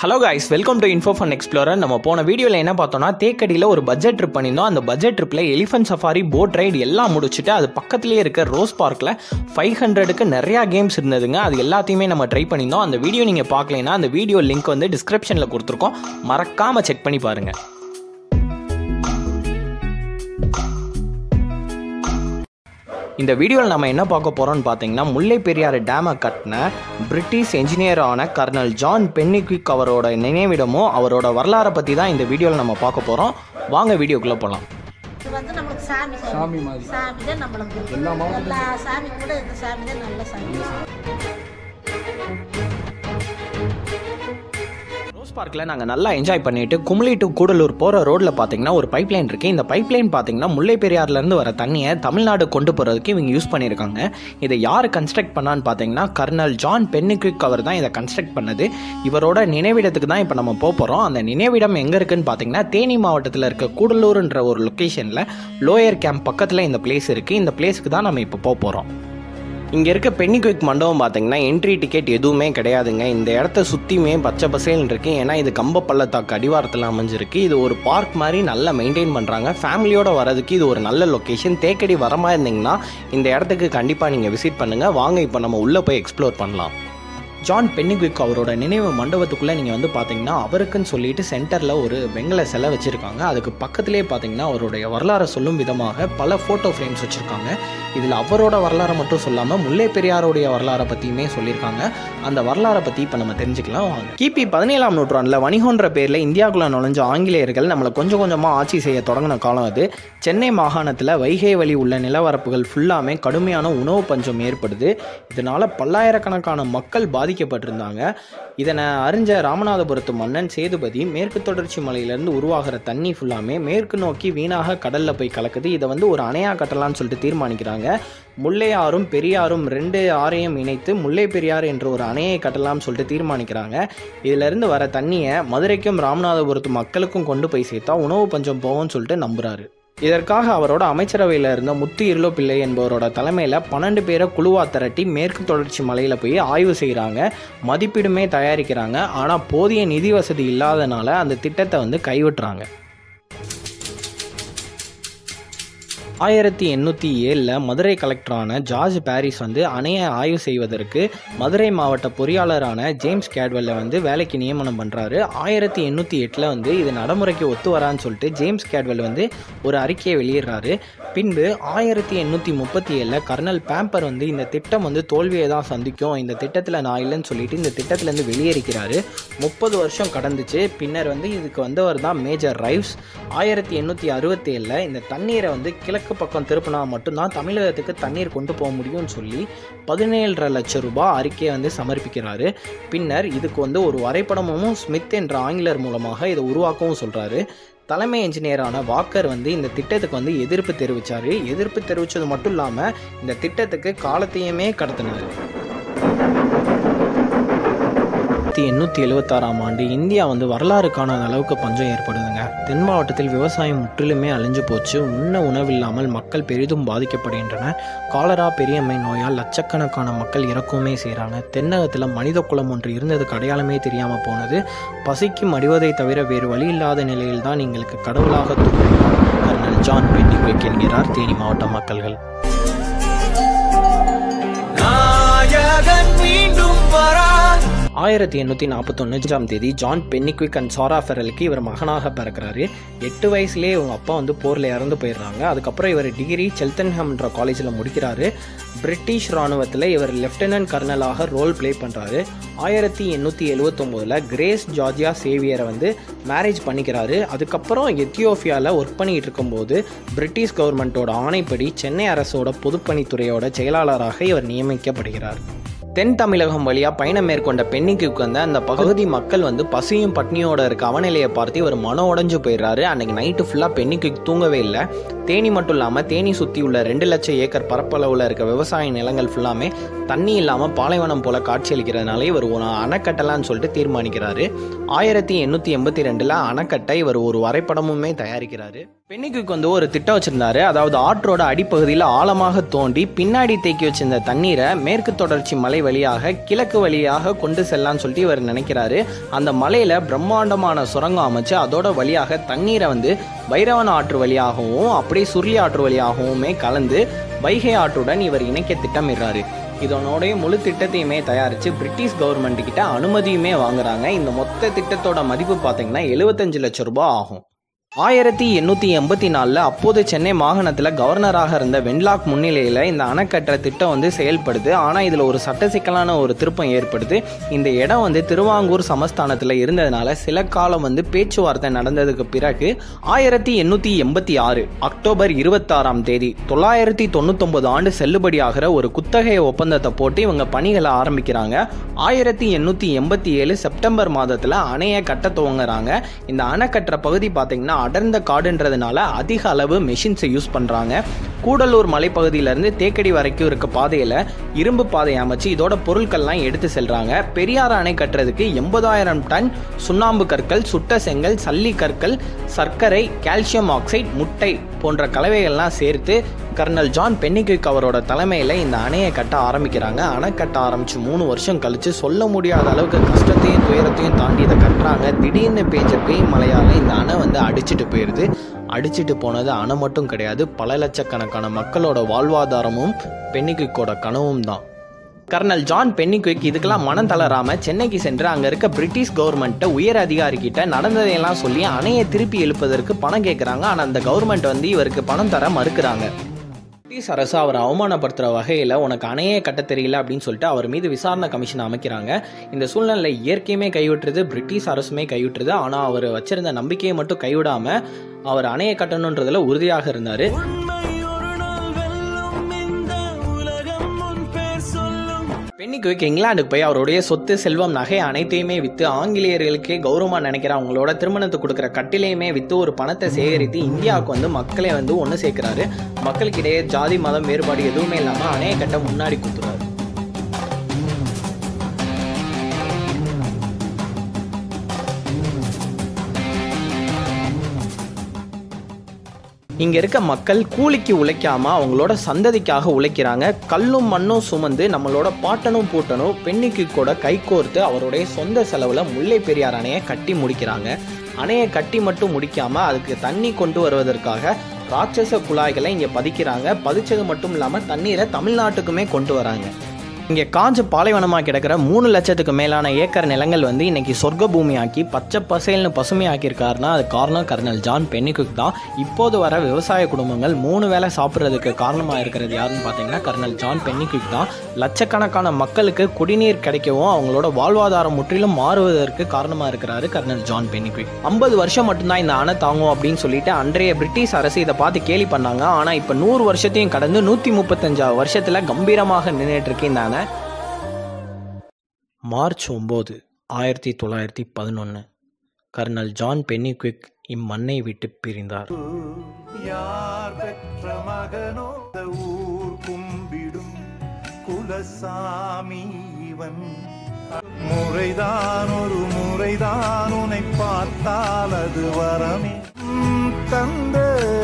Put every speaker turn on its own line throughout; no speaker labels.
Hello guys welcome to info fun explorer நம்ம போன வீடியோவில் என்ன பார்த்தோம்னா தேக்கடியில் ஒரு பட்ஜெட் ட்ரிப் பண்ணியிருந்தோம் அந்த பட்ஜெட் ட்ரிப்பில் எலிஃபென்ட் சஃபாரி போட் ரைடு எல்லாம் முடிச்சுட்டு அது பக்கத்துலேயே இருக்க ரோஸ் பார்க்கில் ஃபைவ் ஹண்ட்ரடுக்கு நிறையா கேம்ஸ் இருந்ததுங்க அது எல்லாத்தையுமே நம்ம ட்ரை பண்ணியிருந்தோம் அந்த வீடியோ நீங்கள் பார்க்கலைன்னா அந்த வீடியோ லிங்க் வந்து டிஸ்கிரிப்ஷனில் கொடுத்துருக்கோம் மறக்காமல் செக் பண்ணி பாருங்கள் இந்த வீடியோவில் நம்ம என்ன பார்க்க போகிறோம்னு பார்த்தீங்கன்னா முல்லை பெரியாறு டேமை கட்டின பிரிட்டிஷ் என்ஜினியரான கர்னல் ஜான் பென்னிக்விக் அவரோட நினைவிடமும் அவரோட வரலாறை பற்றி தான் இந்த வீடியோவில் நம்ம பார்க்க போகிறோம் வாங்க வீடியோக்குள்ளே போகலாம்
இது வந்து நம்மளுக்கு சாமி
சாமி மாதிரி.
சாமி தான் நம்மளுக்கு
எல்லா மாவட்டத்துக்கும்
எல்லா சாமி கூட இந்த சாமி தான் நல்ல சாமி
ரோஸ் பார்க்கில் நாங்கள் நல்லா என்ஜாய் பண்ணிட்டு குமுளி டு கூடலூர் போகிற ரோட்டில் பார்த்தீங்கன்னா ஒரு பைப் லைன் இருக்குது இந்த பைப் லைன் பார்த்தீங்கன்னா முல்லை பெரியாறுலேருந்து வர தண்ணியை தமிழ்நாடு கொண்டு போகிறதுக்கு இவங்க யூஸ் பண்ணியிருக்காங்க இதை யார் கன்ஸ்ட்ரக்ட் பண்ணான்னு பார்த்தீங்கன்னா கர்னல் ஜான் பென்னிக்விக் அவர் தான் இதை கன்ஸ்ட்ரக்ட் பண்ணது இவரோட நினைவிடத்துக்கு தான் இப்போ நம்ம போக போகிறோம் அந்த நினைவிடம் எங்கே இருக்குன்னு பார்த்தீங்கன்னா தேனி மாவட்டத்தில் இருக்க கூடலூர்ன்ற ஒரு லொக்கேஷனில் லோயர் கேம்ப் பக்கத்தில் இந்த பிளேஸ் இருக்குது இந்த பிளேஸுக்கு தான் நம்ம இப்போ போக போகிறோம் இங்கே இருக்க பென்னிக்விக் மண்டபம் பார்த்தீங்கன்னா என்ட்ரி டிக்கெட் எதுவுமே கிடையாதுங்க இந்த இடத்த சுற்றியுமே பச்சை பசேல்னு இருக்கு ஏன்னா இது கம்ப பள்ளத்தாக்கு அடிவாரத்தில் அமைஞ்சிருக்கு இது ஒரு பார்க் மாதிரி நல்லா மெயின்டைன் பண்ணுறாங்க ஃபேமிலியோட வரதுக்கு இது ஒரு நல்ல லொக்கேஷன் தேக்கடி வரமா இருந்தீங்கன்னா இந்த இடத்துக்கு கண்டிப்பாக நீங்கள் விசிட் பண்ணுங்கள் வாங்க இப்போ நம்ம உள்ளே போய் எக்ஸ்ப்ளோர் பண்ணலாம் ஜான் பென்னிக்விக் அவரோட நினைவு மண்டபத்துக்குள்ளே நீங்கள் வந்து பார்த்தீங்கன்னா அவருக்குன்னு சொல்லிட்டு சென்டரில் ஒரு வெங்கல சிலை வச்சுருக்காங்க அதுக்கு பக்கத்துலேயே பார்த்தீங்கன்னா அவருடைய வரலாறை சொல்லும் விதமாக பல ஃபோட்டோ ஃப்ரேம்ஸ் வச்சுருக்காங்க இதில் அவரோட வரலாறை மட்டும் சொல்லாமல் முல்லை பெரியாருடைய வரலாறை பற்றியுமே சொல்லியிருக்காங்க அந்த வரலாறை பற்றி இப்போ நம்ம தெரிஞ்சுக்கலாம் வாங்க கிபி பதினேழாம் நூற்றாண்டில் வணிகன்ற பேரில் இந்தியாவுக்குள்ளே நுழைஞ்ச ஆங்கிலேயர்கள் நம்மளை கொஞ்சம் கொஞ்சமாக ஆட்சி செய்ய தொடங்கின காலம் அது சென்னை மாகாணத்தில் வைகை வழி உள்ள நிலவரப்புகள் ஃபுல்லாமே கடுமையான உணவு பஞ்சம் ஏற்படுது இதனால் பல்லாயிரக்கணக்கான மக்கள் பாதிக்கப்பட்டிருந்தாங்க இதனை அறிஞ்ச ராமநாதபுரத்து மன்னன் சேதுபதி மேற்கு தொடர்ச்சி மலையிலேருந்து உருவாகிற தண்ணி ஃபுல்லாமே மேற்கு நோக்கி வீணாக கடலில் போய் கலக்குது இதை வந்து ஒரு அணையாக கட்டலாம்னு சொல்லிட்டு தீர்மானிக்கிறாங்க முல்லையாறும் பெரியாறும் ரெண்டு ஆறையும் இணைத்து முல்லை பெரியாறு என்ற ஒரு அணையை கட்டலாம்னு சொல்லிட்டு தீர்மானிக்கிறாங்க இதிலிருந்து வர தண்ணியை மதுரைக்கும் ராமநாதபுரத்து மக்களுக்கும் கொண்டு போய் சேர்த்தா உணவு பஞ்சம் போகும்னு சொல்லிட்டு நம்புறாரு இதற்காக அவரோட அமைச்சரவையில் இருந்த முத்து இருளோ பிள்ளை என்பவரோட தலைமையில் பன்னெண்டு பேரை குழுவா திரட்டி மேற்கு தொடர்ச்சி மலையில் போய் ஆய்வு செய்கிறாங்க மதிப்பீடுமே தயாரிக்கிறாங்க ஆனால் போதிய நிதி வசதி இல்லாதனால அந்த திட்டத்தை வந்து கைவிட்டுறாங்க ஆயிரத்தி எண்ணூற்றி ஏழில் மதுரை கலெக்டரான ஜார்ஜ் பாரிஸ் வந்து அணையை ஆய்வு செய்வதற்கு மதுரை மாவட்ட பொறியாளரான ஜேம்ஸ் கேட்வெல்லை வந்து வேலைக்கு நியமனம் பண்ணுறாரு ஆயிரத்தி எண்ணூற்றி எட்டில் வந்து இது நடைமுறைக்கு ஒத்து வரான்னு சொல்லிட்டு ஜேம்ஸ் கேட்வெல் வந்து ஒரு அறிக்கையை வெளியிடுறாரு பின்பு ஆயிரத்தி எண்ணூற்றி முப்பத்தி ஏழில் கர்னல் பேம்பர் வந்து இந்த திட்டம் வந்து தோல்வியை தான் சந்திக்கும் இந்த திட்டத்தில் நான் இல்லைன்னு சொல்லிட்டு இந்த திட்டத்திலேருந்து வெளியேறிக்கிறாரு முப்பது வருஷம் கடந்துச்சு பின்னர் வந்து இதுக்கு வந்தவர் தான் மேஜர் ரைவ்ஸ் ஆயிரத்தி எண்ணூற்றி அறுபத்தி ஏழில் இந்த தண்ணீரை வந்து கிழக்கு பக்கம் திருப்பினா மட்டும்தான் தமிழகத்துக்கு தண்ணீர் கொண்டு போக முடியும்னு சொல்லி பதினேழரை லட்சம் ரூபாய் அறிக்கையை வந்து சமர்ப்பிக்கிறாரு பின்னர் இதுக்கு வந்து ஒரு வரைபடமும் ஸ்மித் என்ற ஆங்கிலர் மூலமாக இதை உருவாக்கவும் சொல்கிறாரு தலைமை என்ஜினியரான வாக்கர் வந்து இந்த திட்டத்துக்கு வந்து எதிர்ப்பு தெரிவித்தார் எதிர்ப்பு தெரிவித்தது மட்டும் இல்லாமல் இந்த திட்டத்துக்கு காலத்தையுமே கடத்தினார் ஆயிரத்தி எண்ணூற்றி எழுவத்தாறாம் ஆண்டு இந்தியா வந்து வரலாறு காணாத அளவுக்கு பஞ்சம் ஏற்படுதுங்க தென் மாவட்டத்தில் விவசாயம் முற்றிலுமே அழிஞ்சு போச்சு உண்ண உணவில்லாமல் மக்கள் பெரிதும் பாதிக்கப்படுகின்றனர் காலரா பெரியம்மை நோயால் லட்சக்கணக்கான மக்கள் இறக்கவுமே செய்கிறாங்க தென்னகத்தில் மனித குலம் ஒன்று இருந்ததுக்கு அடையாளமே தெரியாமல் போனது பசிக்கு மடிவதை தவிர வேறு வழி இல்லாத நிலையில் தான் எங்களுக்கு கடவுளாக தூக்கினார் கர்னல் ஜான் பென்னிக்விக் என்கிறார் தேனி மாவட்ட மக்கள்கள் ஆயிரத்தி எண்ணூற்றி நாற்பத்தொன்னாம் தேதி ஜான் பென்னிக்விக் அண்ட் சாரா ஃபெரலுக்கு இவர் மகனாக பிறக்கிறாரு எட்டு வயசுலேயே இவங்க அப்பா வந்து போரில் இறந்து போயிடுறாங்க அதுக்கப்புறம் இவர் டிகிரி செல்தன்ஹம்ன்ற காலேஜில் முடிக்கிறாரு பிரிட்டிஷ் ராணுவத்தில் இவர் லெஃப்டினன்ட் கர்னலாக ரோல் ப்ளே பண்ணுறாரு ஆயிரத்தி எண்ணூற்றி எழுவத்தொம்போதில் கிரேஸ் ஜார்ஜியா சேவியரை வந்து மேரேஜ் பண்ணிக்கிறாரு அதுக்கப்புறம் எத்தியோப்பியாவில் ஒர்க் பண்ணிகிட்டு இருக்கும்போது பிரிட்டிஷ் கவர்மெண்ட்டோட ஆணைப்படி சென்னை அரசோட பொதுப்பணித்துறையோட செயலாளராக இவர் நியமிக்கப்படுகிறார் தென் தமிழகம் வழியாக பயணம் மேற்கொண்ட பெண்ணிக்கு வந்து அந்த பகுதி மக்கள் வந்து பசியும் பட்னியோட இருக்க அவநிலையை பார்த்து இவர் மனம் உடஞ்சு போயிடுறாரு அன்னைக்கு நைட்டு ஃபுல்லாக பெண்ணிக்கு தூங்கவே இல்லை தேனி மட்டும் இல்லாமல் தேனி சுற்றி உள்ள ரெண்டு லட்சம் ஏக்கர் பரப்பளவில் இருக்க விவசாய நிலங்கள் ஃபுல்லாமே தண்ணி இல்லாமல் பாலைவனம் போல காட்சியளிக்கிறதுனால இவர் ஒரு அணைக்கட்டலான்னு சொல்லிட்டு தீர்மானிக்கிறாரு ஆயிரத்தி எண்ணூற்றி எண்பத்தி ரெண்டில் அணைக்கட்டை இவர் ஒரு வரைபடமுமே தயாரிக்கிறாரு பெண்ணிக்கு வந்து ஒரு திட்டம் வச்சிருந்தாரு அதாவது ஆற்றோட அடிப்பகுதியில் ஆழமாக தோண்டி பின்னாடி தேக்கி வச்சிருந்த தண்ணீரை மேற்கு தொடர்ச்சி மலை வழியாக கிழக்கு வழியாக கொண்டு செல்லலாம்னு சொல்லிட்டு இவர் நினைக்கிறாரு அந்த மலையில பிரம்மாண்டமான சுரங்கம் அமைச்சு அதோட வழியாக தண்ணீரை வந்து பைரவன் ஆற்று வழியாகவும் அப்படியே சுருளி ஆற்று வழியாகவுமே கலந்து வைகை ஆற்றுடன் இவர் இணைக்க திட்டமிடுறாரு இதனோடைய முழு திட்டத்தையுமே தயாரித்து பிரிட்டிஷ் கவர்மெண்ட் கிட்ட அனுமதியுமே வாங்குறாங்க இந்த மொத்த திட்டத்தோட மதிப்பு பார்த்தீங்கன்னா எழுபத்தஞ்சு லட்சம் ரூபாய் ஆகும் ஆயிரத்தி எண்ணூற்றி எண்பத்தி நாலில் அப்போது சென்னை மாகாணத்தில் கவர்னராக இருந்த வென்லாக் முன்னிலையில் இந்த அணை கட்டுற திட்டம் வந்து செயல்படுது ஆனால் இதில் ஒரு சட்ட சிக்கலான ஒரு திருப்பம் ஏற்படுது இந்த இடம் வந்து திருவாங்கூர் சமஸ்தானத்தில் இருந்ததுனால சில காலம் வந்து பேச்சுவார்த்தை நடந்ததுக்கு பிறகு ஆயிரத்தி எண்ணூற்றி எண்பத்தி ஆறு அக்டோபர் இருபத்தாறாம் தேதி தொள்ளாயிரத்தி தொண்ணூத்தொம்பது ஆண்டு செல்லுபடியாகிற ஒரு குத்தகை ஒப்பந்தத்தை போட்டு இவங்க பணிகளை ஆரம்பிக்கிறாங்க ஆயிரத்தி எண்ணூற்றி எண்பத்தி ஏழு செப்டம்பர் மாதத்தில் அணையை கட்ட துவங்குறாங்க இந்த அணை கட்டுற பகுதி பார்த்தீங்கன்னா அடர்ந்த காடுன்றதுனால அதிக அளவு மெஷின்ஸை யூஸ் பண்ணுறாங்க கூடலூர் மலைப்பகுதியிலேருந்து தேக்கடி வரைக்கும் இருக்க பாதையில் இரும்பு பாதை அமைச்சு இதோட பொருட்கள்லாம் எடுத்து செல்கிறாங்க பெரியார் அணை கட்டுறதுக்கு எண்பதாயிரம் டன் சுண்ணாம்பு கற்கள் சுட்ட செங்கல் சல்லி கற்கள் சர்க்கரை கால்சியம் ஆக்சைடு முட்டை போன்ற கலவைகள்லாம் சேர்த்து கர்னல் ஜான் பென்னிக்விக் அவரோட தலைமையில் இந்த அணையை கட்ட ஆரம்பிக்கிறாங்க அணை கட்ட ஆரம்பித்து மூணு வருஷம் கழித்து சொல்ல முடியாத அளவுக்கு கஷ்டத்தையும் துயரத்தையும் தாண்டி இதை கட்டுறாங்க திடீர்னு பெய்ஞ்ச பேய் மழையால் இந்த அணை வந்து அடிச்சிட்டு போயிடுது அடிச்சிட்டு போனது அணை மட்டும் கிடையாது பல லட்சக்கணக்கான மக்களோட வாழ்வாதாரமும் பென்னிக்விக்கோட கனவும் தான் கர்னல் ஜான் பென்னிக்விக் இதுக்கெல்லாம் மனம் தளராம சென்னைக்கு சென்று அங்க இருக்க பிரிட்டிஷ் கவர்மெண்ட்டை உயர் அதிகாரி கிட்ட நடந்ததையெல்லாம் சொல்லி அணையை திருப்பி எழுப்பதற்கு பணம் கேட்குறாங்க ஆனால் அந்த கவர்மெண்ட் வந்து இவருக்கு பணம் தர மறுக்கிறாங்க பிரிட்டிஷ் அரசு அவரை அவமானப்படுத்துகிற வகையில் உனக்கு அணையே கட்ட தெரியல அப்படின்னு சொல்லிட்டு அவர் மீது விசாரணை கமிஷன் அமைக்கிறாங்க இந்த சூழ்நிலை இயற்கையுமே கைவிட்டுறது பிரிட்டிஷ் அரசுமே கைவிட்டுறது ஆனால் அவர் வச்சிருந்த நம்பிக்கையை மட்டும் கைவிடாமல் அவர் அணையை கட்டணுன்றதுல உறுதியாக இருந்தார் பென்னிக்விக் இங்கிலாந்துக்கு போய் அவருடைய சொத்து செல்வம் நகை அனைத்தையுமே விற்று ஆங்கிலேயர்களுக்கே கௌரவமாக நினைக்கிற அவங்களோட திருமணத்துக்கு கொடுக்குற கட்டிலையுமே விற்று ஒரு பணத்தை சேகரித்து இந்தியாவுக்கு வந்து மக்களை வந்து ஒன்று சேர்க்குறாரு மக்களுக்கிடையே ஜாதி மதம் வேறுபாடு எதுவுமே இல்லாமல் அணையை கட்ட முன்னாடி கொடுத்துறாரு இங்க இருக்க மக்கள் கூலிக்கு உழைக்காம அவங்களோட சந்ததிக்காக உழைக்கிறாங்க கல்லும் மண்ணும் சுமந்து நம்மளோட பாட்டனும் பூட்டனும் பெண்ணிக்கு கூட கைகோர்த்து அவருடைய சொந்த செலவுல முல்லை பெரியார் அணையை கட்டி முடிக்கிறாங்க அணையை கட்டி மட்டும் முடிக்காம அதுக்கு தண்ணி கொண்டு வருவதற்காக ராட்சச குழாய்களை இங்க பதிக்கிறாங்க பதிச்சது மட்டும் இல்லாம தண்ணீரை தமிழ்நாட்டுக்குமே கொண்டு வராங்க இங்கே காஞ்ச பாலைவனமாக கிடக்கிற மூணு லட்சத்துக்கு மேலான ஏக்கர் நிலங்கள் வந்து இன்னைக்கு சொர்க்க பூமியாக்கி பச்சை பசேல்னு பசுமையாக்கியிருக்காருன்னா அது காரணம் கர்னல் ஜான் பென்னிகுக் தான் இப்போது வர விவசாய குடும்பங்கள் மூணு வேளை சாப்பிட்றதுக்கு காரணமாக இருக்கிறது யாருன்னு பார்த்தீங்கன்னா கர்னல் ஜான் பென்னிகுக் தான் லட்சக்கணக்கான மக்களுக்கு குடிநீர் கிடைக்கவும் அவங்களோட வாழ்வாதாரம் முற்றிலும் மாறுவதற்கு காரணமாக இருக்கிறாரு கர்னல் ஜான் பென்னிகுக் ஐம்பது வருஷம் மட்டும்தான் இந்த அணை தாங்கும் அப்படின்னு சொல்லிட்டு அன்றைய பிரிட்டிஷ் அரசு இதை பார்த்து கேலி பண்ணாங்க ஆனால் இப்போ நூறு வருஷத்தையும் கடந்து நூற்றி முப்பத்தஞ்சாவது வருஷத்தில் கம்பீரமாக நின்றுட்டு இருக்கு இந்த அணை மார்ச் ஒம்பது ஆயிரத்தி தொள்ளாயிரத்தி பதினொன்று கர்னல் ஜான் பென்னிக்விக் இம்மண்ணை விட்டு பிரிந்தார்
யார் பெற்ற மகனோ இந்த ஊர் கும்பிடும் குலசாமி இவன் முறைதான் ஒரு முறைதான் உன்னை பார்த்தால் அது வரமே உம் தந்த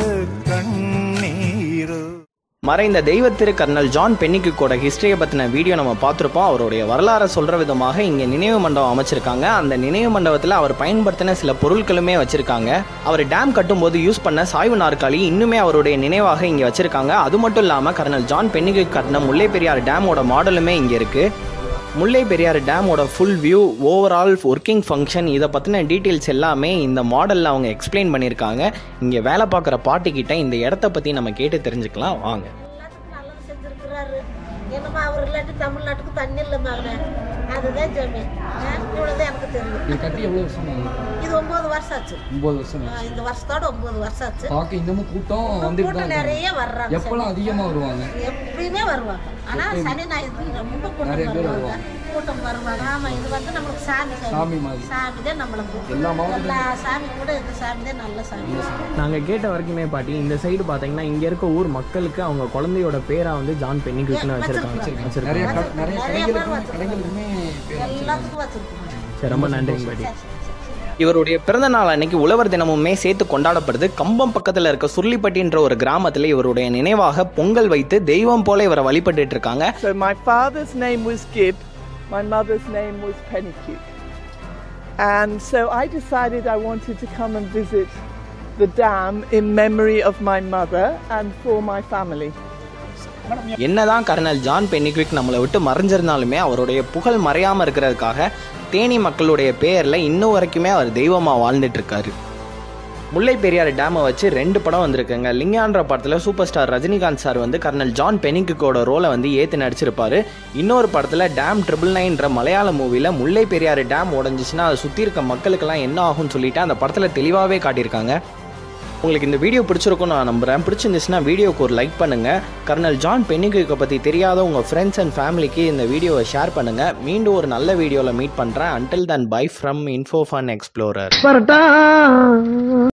கண்ணீரு
மறைந்த தெய்வத்திரு கர்னல் ஜான் பென்னிக்குக்கோட ஹிஸ்டரியை பற்றின வீடியோ நம்ம பார்த்துருப்போம் அவருடைய வரலாறை சொல்கிற விதமாக இங்கே நினைவு மண்டபம் அமைச்சிருக்காங்க அந்த நினைவு மண்டபத்தில் அவர் பயன்படுத்தின சில பொருட்களுமே வச்சுருக்காங்க அவர் டேம் கட்டும்போது யூஸ் பண்ண சாய்வு நாற்காலி இன்னுமே அவருடைய நினைவாக இங்கே வச்சுருக்காங்க அது மட்டும் இல்லாமல் கர்னல் ஜான் பென்னிக்கு கட்டின முல்லை பெரியார் டேமோட மாடலுமே இங்கே இருக்குது முல்லை பெரியார் டேமோட full view overall working function இதை பற்றின டீட்டெயில்ஸ் எல்லாமே இந்த மாடலில் அவங்க எக்ஸ்பிளைன் பண்ணியிருக்காங்க இங்கே வேலை பார்க்குற பாட்டிக்கிட்ட இந்த இடத்த பற்றி நம்ம கேட்டு தெரிஞ்சுக்கலாம் வாங்க
எல்லாத்துக்கும் நல்லது செஞ்சிருக்கிறாரு என்னமா அவர் இல்லாட்டி தமிழ்நாட்டுக்கு தண்ணி இல்லை மகனே அதுதான் ஜமீன் இவ்வளோதான் எனக்கு தெரியும்
இது கட்டி எவ்வளோ வருஷம் ஆகுது?
இது ஒன்பது வருஷம் ஆச்சு
ஒன்பது வருஷம்
ஆ, இந்த வருஷத்தோட ஒன்பது வருஷம் ஆச்சு
பார்க்க இன்னமும் கூட்டம் வந்துட்டு தான்
கூட்டம்
இருக்காங்க.
நிறைய வர்றாங்க
எப்பெல்லாம் அதிகமா வருவாங்க
எப்பயுமே வருவாங்க ஆனா சனி ஞாயிறு ரொம்ப கூட்டம்
நிறைய பேர்
வருவாங்க கூட்டம் வருவாங்க ஆமா இது வந்து நம்மளுக்கு சாமி
சாமி மாதிரி.
சாமி தான் நம்மளுக்கு
எல்லா மாவட்டத்திலும்
எல்லா சாமி கூட இந்த சாமி தான் நல்ல சாமி
நாங்கள் கேட்ட வரைக்குமே பாட்டி இந்த சைடு பார்த்தீங்கன்னா இங்கே இருக்க ஊர் மக்களுக்கு அவங்க குழந்தையோட பேரா வந்து ஜான் பென்னிக்குன்னு வச்சுருக்காங்க
நிறைய
வச்சுருக்காங்க
கடை- நிறைய
நிறைய பேர்
கடைகளுக்கும்
வச்சிருக்காங்க.
கடைகளுக்குமே பேர்
எல்லாத்துக்கும் வச்சிருக்கோம்
சரி ரொம்ப நன்றிங்க பாட்டி
சரி, சரி, சரி.
இவருடைய பிறந்த நாள் அன்னைக்கு உழவர் தினமுமே சேர்த்து கொண்டாடப்படுது கம்பம் பக்கத்தில் இருக்க சுருளிப்பட்டின்ற ஒரு கிராமத்தில் இவருடைய நினைவாக பொங்கல் வைத்து தெய்வம் போல இவரை வழிபட்டுட்டு இருக்காங்க
So my father's name was Gibb, my mother's name was Pennycute. And so I decided I wanted to come and visit the dam in memory of my mother and for my family.
என்னதான் colonel John Pennycuick நம்மளை விட்டு மறைஞ்சிருந்தாலுமே அவருடைய புகழ் மறையாமல் இருக்கிறதுக்காக தேனி மக்களுடைய பேரில் இன்னும் வரைக்குமே அவர் தெய்வமாக வாழ்ந்துட்டு இருக்காரு முல்லை பெரியாறு டேமை வச்சு ரெண்டு படம் வந்திருக்குங்க லிங்கான்ற படத்தில் சூப்பர் ஸ்டார் ரஜினிகாந்த் சார் வந்து கர்னல் ஜான் பெனிக்குக்கோட ரோலை வந்து ஏற்று நடிச்சிருப்பாரு இன்னொரு படத்தில் டேம் ட்ரிபிள் நைன்ற மலையாள மூவியில் முல்லை பெரியாறு டேம் உடஞ்சிச்சுன்னா அதை சுற்றி இருக்க மக்களுக்கெல்லாம் என்ன ஆகும்னு சொல்லிட்டு அந்த படத்தில் தெளிவாகவே காட்டியிருக்காங்க உங்களுக்கு இந்த வீடியோ பிடிச்சிருக்கும் நான் நம்புகிறேன் பிடிச்சிருந்துச்சுன்னா வீடியோக்கு ஒரு லைக் பண்ணுங்கள் கர்னல் ஜான் பென்னிகுவை பற்றி தெரியாத உங்கள் ஃப்ரெண்ட்ஸ் அண்ட் ஃபேமிலிக்கு இந்த வீடியோவை ஷேர் பண்ணுங்கள் மீண்டும் ஒரு நல்ல வீடியோவில் மீட் பண்ணுறேன் until then bye from info fun explorer